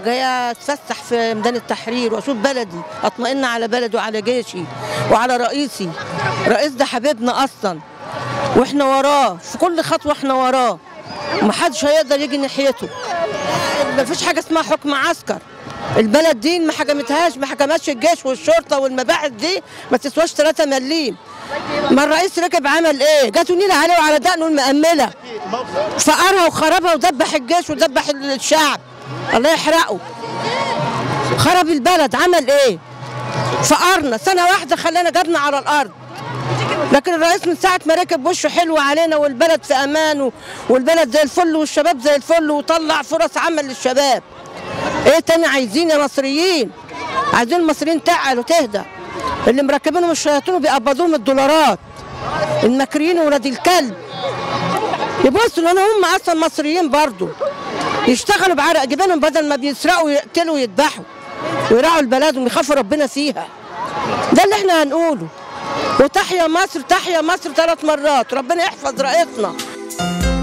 جايه اتفسح في ميدان التحرير واشوف بلدي اطمئن على بلدي وعلى جيشي وعلى رئيسي رئيس ده حبيبنا اصلا واحنا وراه في كل خطوه احنا وراه ومحدش هيقدر يجي ناحيته مفيش حاجه اسمها حكم عسكر البلد دي ما حكمتهاش ما حكمتش الجيش والشرطه والمباحث دي ما تسواش 3 مليم ما الرئيس ركب عمل ايه؟ جاتوا نيله عليه وعلى دقنه المأمله فقرها وخربها ودبح الجيش ودبح الشعب الله يحرقه خرب البلد عمل ايه؟ فقرنا سنه واحده خلانا جبنا على الارض لكن الرئيس من ساعه ما ركب وشه حلو علينا والبلد في امان و- والبلد زي الفل والشباب زي الفل وطلع فرص عمل للشباب ايه تاني عايزين يا مصريين عايزين المصريين تعقل وتهدى اللي مركبينهم الشياطين وبيقبضوهم الدولارات المكريين ولاد الكلب يبصوا لان هم اصلا مصريين برضو يشتغلوا بعرق جبينهم بدل ما بيسرقوا ويقتلوا ويذبحوا ويراعوا البلد ويخافوا ربنا فيها ده اللي احنا هنقوله وتحيا مصر تحيا مصر ثلاث مرات ربنا يحفظ رئيسنا